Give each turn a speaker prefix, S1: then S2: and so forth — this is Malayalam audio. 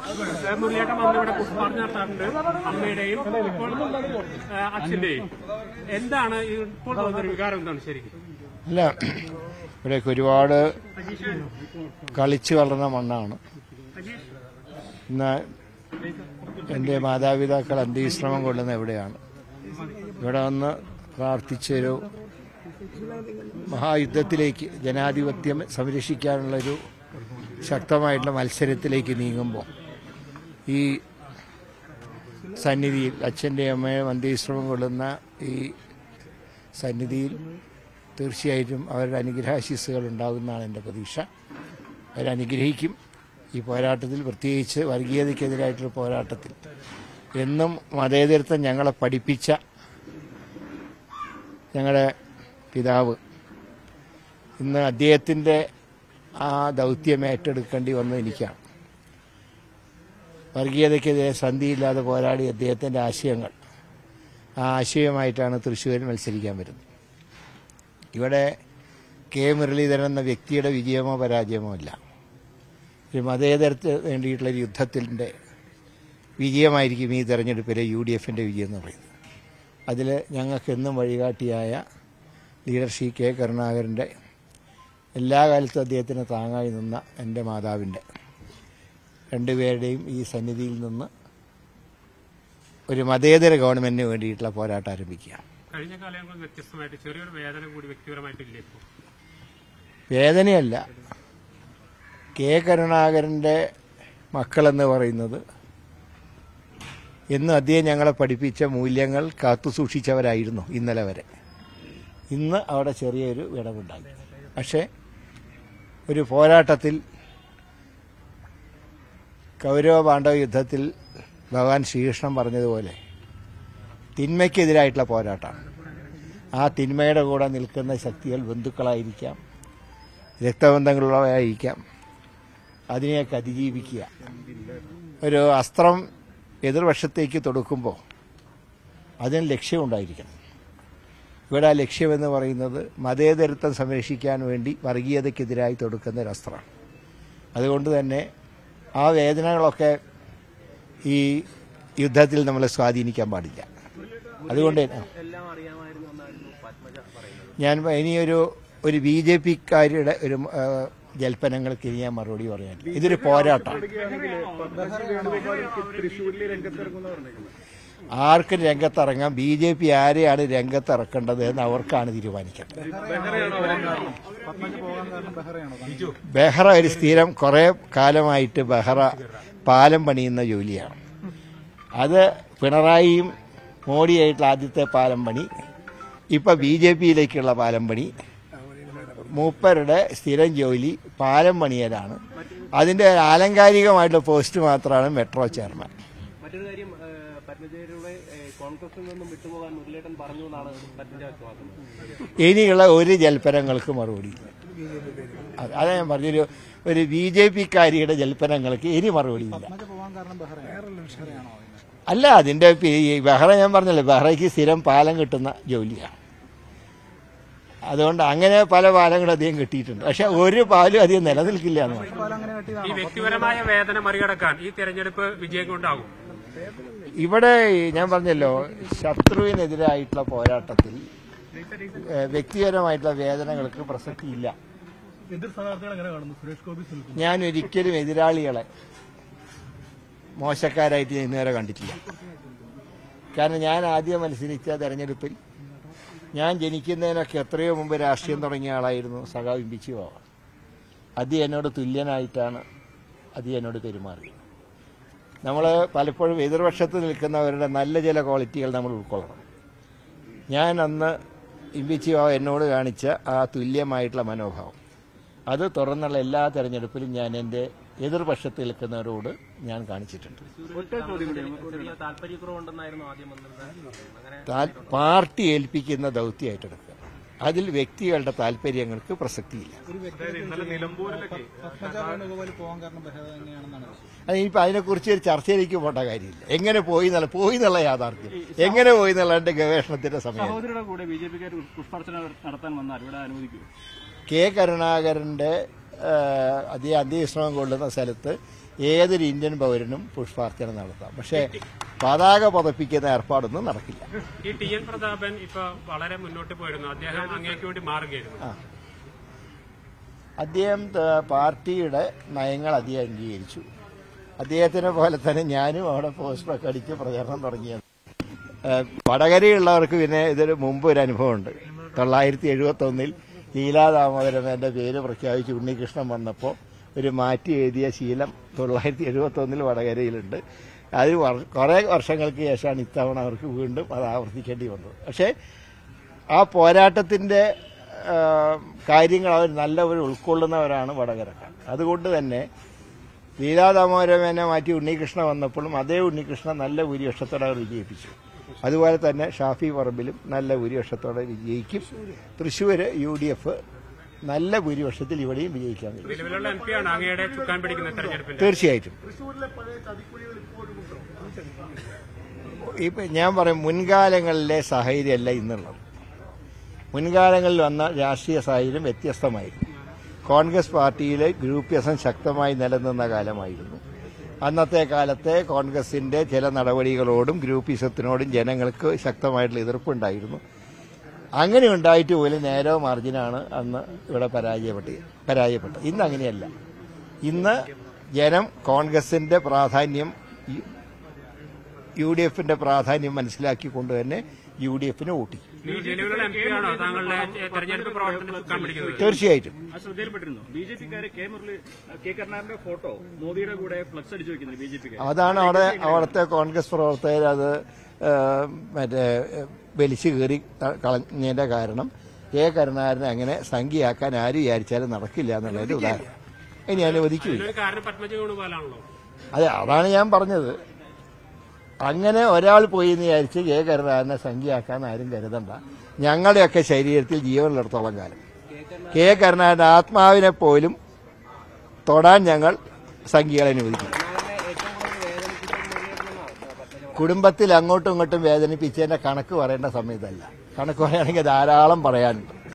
S1: ഏഹ് മുരളിയേട്ടൻ വന്ന് ഇവിടെ പുഷ്പാർച്ച നടത്താറുണ്ട് അമ്മയുടെയും ഇപ്പോൾ ഏഹ് അച്ഛന്റെയും എന്താണ് ഈ ഇപ്പോൾ തോന്നുന്ന ഒരു വികാരം എന്താണ് ശരിക്കും
S2: അല്ല ഇവിടെയൊക്കെ ഒരുപാട് കളിച്ചു വളർന്ന മണ്ണാണ് ഇന്ന് എൻ്റെ മാതാപിതാക്കൾ അന്ത്യവിശ്രമം കൊള്ളുന്ന എവിടെയാണ് ഇവിടെ വന്ന് പ്രാർത്ഥിച്ചൊരു മഹായുദ്ധത്തിലേക്ക് ജനാധിപത്യം സംരക്ഷിക്കാനുള്ളൊരു ശക്തമായിട്ടുള്ള മത്സരത്തിലേക്ക് നീങ്ങുമ്പോൾ ഈ സന്നിധിയിൽ അച്ഛൻ്റെയും അമ്മയും അന്ത്യവിശ്രമം കൊള്ളുന്ന ഈ സന്നിധിയിൽ തീർച്ചയായിട്ടും അവരുടെ അനുഗ്രഹാശിസ്സുകൾ ഉണ്ടാകുന്നതാണ് എൻ്റെ പ്രതീക്ഷ അവരനുഗ്രഹിക്കും ഈ പോരാട്ടത്തിൽ പ്രത്യേകിച്ച് വർഗീയതയ്ക്കെതിരായിട്ടുള്ള പോരാട്ടത്തിൽ എന്നും മതേതരത്വം ഞങ്ങളെ പഠിപ്പിച്ച ഞങ്ങളുടെ പിതാവ് ഇന്ന് അദ്ദേഹത്തിൻ്റെ ആ ദൗത്യം ഏറ്റെടുക്കേണ്ടി വന്നത് എനിക്കാണ് വർഗീയതയ്ക്കെതിരെ സന്ധിയില്ലാതെ പോരാടി അദ്ദേഹത്തിൻ്റെ ആശയങ്ങൾ ആ ആശയമായിട്ടാണ് തൃശ്ശൂരിൽ മത്സരിക്കാൻ വരുന്നത് ഇവിടെ കെ മുരളീധരൻ എന്ന വ്യക്തിയുടെ വിജയമോ പരാജയമോ അല്ല ഒരു മതേതരത്തിന് വേണ്ടിയിട്ടുള്ള ഒരു യുദ്ധത്തിൻ്റെ വിജയമായിരിക്കും ഈ തെരഞ്ഞെടുപ്പിലെ യു ഡി എഫിൻ്റെ വിജയം എന്ന് പറയുന്നത് അതിൽ ഞങ്ങൾക്കെന്നും വഴികാട്ടിയായ ലീഡർ ശ്രീ കെ കരുണാകരൻ്റെ എല്ലാ കാലത്തും അദ്ദേഹത്തിന് താങ്ങായി നിന്ന എൻ്റെ മാതാവിൻ്റെ രണ്ടുപേരുടെയും ഈ സന്നിധിയിൽ നിന്ന് ഒരു മതേതര ഗവൺമെന്റിന് വേണ്ടിയിട്ടുള്ള പോരാട്ടം ആരംഭിക്കുക
S1: കഴിഞ്ഞ കാലങ്ങളിൽ വ്യത്യസ്തമായിട്ട് ചെറിയൊരു വേദന കൂടി വ്യക്തിപരമായിട്ടില്ലേ ഇപ്പോൾ
S2: വേദനയല്ല കെ കരുണാകരൻ്റെ മക്കളെന്ന് പറയുന്നത് എന്നും അദ്ദേഹം ഞങ്ങളെ പഠിപ്പിച്ച മൂല്യങ്ങൾ കാത്തുസൂക്ഷിച്ചവരായിരുന്നു ഇന്നലെ വരെ ഇന്ന് അവിടെ ചെറിയൊരു വിടവുണ്ടായി പക്ഷേ ഒരു പോരാട്ടത്തിൽ കൗരവ പാണ്ഡവ യുദ്ധത്തിൽ ഭഗവാൻ ശ്രീകൃഷ്ണൻ പറഞ്ഞതുപോലെ തിന്മയ്ക്കെതിരായിട്ടുള്ള പോരാട്ടമാണ് ആ തിന്മയുടെ കൂടെ നിൽക്കുന്ന ശക്തികൾ ബന്ധുക്കളായിരിക്കാം രക്തബന്ധങ്ങളുള്ളവരായിരിക്കാം അതിനെയൊക്കെ അതിജീവിക്കുക ഒരു അസ്ത്രം എതിർവശത്തേക്ക് തൊടുക്കുമ്പോൾ അതിന് ലക്ഷ്യമുണ്ടായിരിക്കണം ഇവിടെ ആ ലക്ഷ്യമെന്ന് പറയുന്നത് മതേതരത്വം സംരക്ഷിക്കാൻ വേണ്ടി വർഗീയതയ്ക്കെതിരായി തൊടുക്കുന്ന ഒരു അസ്ത്രമാണ് അതുകൊണ്ട് തന്നെ ആ വേദനകളൊക്കെ ഈ യുദ്ധത്തിൽ നമ്മളെ സ്വാധീനിക്കാൻ പാടില്ല അതുകൊണ്ട് തന്നെ
S3: എല്ലാം അറിയാമായിരുന്നു എന്നായിരുന്നു പത്മജ പറയുന്നത്
S2: ഞാൻ ഇനിയൊരു ഒരു ബി ജെ പിക്കാരുടെ ഒരു ആ, ജൽപ്പനങ്ങൾക്ക് ഇനി ഞാൻ മറുപടി പറയാൻ ഇതൊരു പോരാട്ടമാണ്
S3: തൃശ്ശൂരിൽ രംഗത്തിറങ്ങുന്ന പറഞ്ഞേക്കുന്നത്
S2: ആർക്കും രംഗത്തിറങ്ങാം ബി ജെ പി ആരെയാണ് രംഗത്തിറക്കേണ്ടത് എന്ന് അവർക്കാണ് തീരുമാനിക്കേണ്ടത്
S3: പത്മജ പോകാൻ കാരണം ബെഹറയാണോ
S2: ബെഹ്റ ഒരു സ്ഥിരം കുറെ കാലമായിട്ട് ബെഹ്റ പാലം പണിയുന്ന ജോലിയാണ് അത് പിണറായിയും മോഡിയായിട്ടുള്ള ആദ്യത്തെ പാലം പണി ഇപ്പൊ ബി ജെ പിയിലേക്കുള്ള പാലം പണി മൂപ്പരുടെ സ്ഥിരം ജോലി പാലം പണിയലാണ് അതിന്റെ ഒരു ആലങ്കാരികമായിട്ടുള്ള പോസ്റ്റ് മാത്രമാണ് മെട്രോ ചെയർമാൻ
S3: മറ്റൊരു കാര്യം ഏഹ്, പത്മജയുടെ ഏഹ്, കോൺഗ്രസിൽ നിന്നും വിട്ടുപോകാൻ മുരളീധരൻ പറഞ്ഞു എന്നാണ് പത്മജ വ്യക്തമാക്കുന്നത്
S2: ഇനിയുള്ള ഒരു ജൽപ്പനങ്ങൾക്ക് മറുപടിയില്ല അത് അതാ ഞാൻ പറഞ്ഞൊരു ഒരു ബി ജെ പിക്കാരിയുടെ ജൽപ്പനങ്ങൾക്ക് ഇനി മറുപടിയില്ല
S3: പോകാൻ കാരണം ബെഹറയാണോ
S2: അല്ല അതിന്റെ പി- ഈ ബഹ്റ ഞാൻ പറഞ്ഞല്ലോ ബഹ്റയ്ക്ക് സ്ഥിരം പാലം കിട്ടുന്ന ജോലിയാണ് അതുകൊണ്ട് അങ്ങനെ പല പാലങ്ങളും അധികം കിട്ടിയിട്ടുണ്ട് പക്ഷെ ഒരു പാലും അധികം നിലനിൽക്കില്ല എന്ന് പറഞ്ഞു
S1: ഈ വ്യക്തിപരമായ വേദന മറികടക്കാൻ ഈ തെരഞ്ഞെടുപ്പ് വിജയം കൊണ്ടാകും
S2: ഇവിടെ ഞാൻ പറഞ്ഞല്ലോ ശത്രുവിനെതിരായിട്ടുള്ള പോരാട്ടത്തിൽ ഏഹ്, വ്യക്തിപരമായിട്ടുള്ള വേദനകൾക്ക് പ്രസക്തിയില്ല
S3: എതിർ സ്ഥാനാർത്ഥികൾ എങ്ങനെ കാണുന്നു സുരേഷ് ഗോപി സുനിൽ
S2: ഞാൻ ഒരിക്കലും എതിരാളികളെ മോശക്കാരായിട്ട് ഞാൻ ഇന്നുവരെ കണ്ടിട്ടില്ല കാരണം ഞാൻ ആദ്യം മത്സരിച്ച തെരഞ്ഞെടുപ്പിൽ ഞാൻ ജനിക്കുന്നതിനൊക്കെ എത്രയോ മുമ്പ് രാഷ്ട്രീയം തുടങ്ങിയ ആളായിരുന്നു സഖാവ് ഇമ്പിച്ചു ബാവ അത് എന്നോട് തുല്യനായിട്ടാണ് അത് എന്നോട് പെരുമാറിയത് നമ്മൾ പലപ്പോഴും എതിർപക്ഷത്ത് നിൽക്കുന്നവരുടെ നല്ല ചില ക്വാളിറ്റികൾ നമ്മൾ ഉൾക്കൊള്ളണം ഞാൻ അന്ന് ഇമ്പിച്ചു ബാവ എന്നോട് കാണിച്ച ആ തുല്യമായിട്ടുള്ള മനോഭാവം അത് തുറന്നുള്ള എല്ലാ തെരഞ്ഞെടുപ്പിലും ഞാൻ എൻ്റെ എതിർപക്ഷത്ത് നിൽക്കുന്നവരോട് ഞാൻ കാണിച്ചിട്ടുണ്ട്
S3: ചെറിയ താല്പര്യക്കുറവുണ്ടെന്നായിരുന്നു ആദ്യം വന്നിരുന്നത് അങ്ങനെ
S2: താൽ- പാർട്ടി ഏൽപ്പിക്കുന്ന ദൗത്യമായിട്ടെടുക്കുക അതിൽ വ്യക്തികളുടെ താല്പര്യങ്ങൾക്ക് പ്രസക്തിയില്ല
S3: പത്മജ പോകാൻ കാരണം ബെഹറ തന്നെയാണെന്നാണ്
S2: അതിനിപ്പോൾ അതിനെക്കുറിച്ച് ഒരു ചർച്ചയിലേക്ക് പോകേണ്ട കാര്യമില്ല എങ്ങനെ പോയി എന്നുള്ള പോയി എന്നുള്ള യാഥാർത്ഥ്യം എങ്ങനെ പോയി എന്നുള്ള എൻ്റെ ഗവേഷണത്തിന്റെ സമയം
S3: സഹോദരിയുടെ കൂടെ ബി ജെ പിക്കാർ പുഷ്പാർച്ചന നടത്താൻ വന്നാൽ ഇവിടെ അനുവദിക്കൂ
S2: കെ കരുണാകരന്റെ അതി അന്ത്യവിശ്രമം കൊള്ളുന്ന സ്ഥലത്ത് ഏതൊരു ഇന്ത്യൻ പൗരനും പുഷ്പാർച്ചന നടത്താം പക്ഷേ പതാക പതപ്പിക്കുന്ന ഏർപ്പാടൊന്നും നടക്കില്ല
S1: ഈ ടി എൻ പ്രതാപൻ ഇപ്പൊ വളരെ മുന്നോട്ട് പോയിരുന്നു അദ്ദേഹം അങ്ങേക്ക് വേണ്ടി മാറുകയായിരുന്നു
S2: അദ്ദേഹം ത- പാർട്ടിയുടെ നയങ്ങൾ അധികം അംഗീകരിച്ചു അദ്ദേഹത്തിനെ പോലെ തന്നെ ഞാനും അവിടെ പോസ്റ്ററൊക്കെ അടിച്ച് പ്രചരണം തുടങ്ങിയത് ഏഹ് വടകരയുള്ളവർക്ക് പിന്നെ ഇതിന് മുമ്പ് ഒരു അനുഭവമുണ്ട് തൊള്ളായിരത്തി എഴുപത്തി ഒന്നിൽ ലീലാ ദാമോദരമേന്റെ പേര് പ്രഖ്യാപിച്ച് ഉണ്ണികൃഷ്ണൻ വന്നപ്പോൾ ഒരു മാറ്റി എഴുതിയ ശീലം തൊള്ളായിരത്തി എഴുപത്തി ഒന്നിൽ വടകരയിലുണ്ട് അത് വർ- കുറെ വർഷങ്ങൾക്ക് ശേഷമാണ് ഇത്തവണ അവർക്ക് വീണ്ടും അത് ആവർത്തിക്കേണ്ടി വന്നത് പക്ഷേ ആ പോരാട്ടത്തിന്റെ ആ, കാര്യങ്ങൾ അവർ നല്ലവർ ഉൾക്കൊള്ളുന്നവരാണ് വടകരക്കാർ അതുകൊണ്ട് തന്നെ ലീലാദാമോദരമേനെ മാറ്റി ഉണ്ണികൃഷ്ണ വന്നപ്പോഴും അതേ ഉണ്ണികൃഷ്ണ നല്ല ഭൂരിപക്ഷത്തോടെ അവർ വിജയിപ്പിച്ചു അതുപോലെ തന്നെ ഷാഫി പറമ്പിലും നല്ല ഭൂരിപക്ഷത്തോടെ വിജയിക്കും തൃശ്ശൂര് യു ഡി എഫ് നല്ല ഭൂരിപക്ഷത്തിൽ ഇവിടെയും വിജയിക്കാൻ കഴിയും
S1: നിലവിലുള്ള എം പി ആണ് അങ്ങയുടെ ചുക്കാൻ പിടിക്കുന്ന തെരഞ്ഞെടുപ്പിന്റെ
S2: തീർച്ചയായിട്ടും ഇപ്പൊ ഞാൻ പറയും മുൻകാലങ്ങളിലെ സാഹചര്യമല്ല ഇന്നുള്ളത് മുൻകാലങ്ങളിൽ വന്ന രാഷ്ട്രീയ സാഹചര്യം വ്യത്യസ്തമായിരുന്നു കോൺഗ്രസ് പാർട്ടിയിലെ ഗ്രൂപ്പ്യസം ശക്തമായി നിലനിന്ന കാലമായിരുന്നു അന്നത്തെ കാലത്തെ കോൺഗ്രസിന്റെ ചില നടപടികളോടും ഗ്രൂപ്പിസത്തിനോടും ജനങ്ങൾക്ക് ശക്തമായിട്ടുള്ള എതിർപ്പുണ്ടായിരുന്നു അങ്ങനെ ഉണ്ടായിട്ട് പോലും നേരോ മാർജിനാണ് അന്ന് ഇവിടെ പരാജയപ്പെട്ടത് പരാജയപ്പെട്ടത് ഇന്ന് അങ്ങനെയല്ല ഇന്ന് ജനം കോൺഗ്രസിന്റെ പ്രാധാന്യം യു- യു ഡി എഫിന്റെ പ്രാധാന്യം മനസ്സിലാക്കിക്കൊണ്ട് തന്നെ യു ഡി എഫിന് വോട്ടി
S1: നിലവിലുള്ള എം പി ആണോ താങ്കളുടെ ഏ, തെരഞ്ഞെടുപ്പ് പ്രവർത്തനം ചുക്കാൻ പിടിക്കുന്നത്
S2: തീർച്ചയായിട്ടും
S4: ആ ശ്രദ്ധയിൽപ്പെട്ടിരുന്നു ബി ജെ പിക്കാര് കെ മുരളി കെ കരുണാകരന്റെ ഫോട്ടോ മോദിയുടെ കൂടെ ഫ്ലക്സ് അടിച്ചു വെക്കുന്നത് ബി ജെ പിക്കാർ
S2: അതാണ് അവിടെ അവിടുത്തെ കോൺഗ്രസ് പ്രവർത്തകർ അത് ആ, മറ്റേ ആ, വലിച്ചു കയറി ത- കളഞ്ഞതിന്റെ കാരണം കെ കരുണാകരനെ അങ്ങനെ സംഖ്യയാക്കാൻ ആര് വിചാരിച്ചാലും നടക്കില്ല എന്നുള്ളതിന്റെ ഉദാഹരണം ഇനി അനുവദിക്കില്ല
S1: ഇതിനൊരു കാരണം പത്മജ വേണുപോലാണല്ലോ
S2: അതെ അതാണ് ഞാൻ പറഞ്ഞത് അങ്ങനെ ഒരാൾ പോയി എന്ന് വിചാരിച്ച് കെ കരുണാകരനെ സംഖ്യയാക്കാൻ ആരും കരുതണ്ട ഞങ്ങളുടെയൊക്കെ ശരീരത്തിൽ ജീവനുള്ളിടത്തോളം കാലം കെ കരുണാകരന്റെ ആത്മാവിനെ പോലും തൊടാൻ ഞങ്ങൾ സംഖ്യകളെ അനുവദിക്കും കുടുംബത്തിൽ അങ്ങോട്ടും ഇങ്ങോട്ടും വേദനിപ്പിച്ചതിന്റെ കണക്ക് പറയേണ്ട സമയത്തല്ല കണക്ക് പറയുകയാണെങ്കിൽ ധാരാളം പറയാനുണ്ട്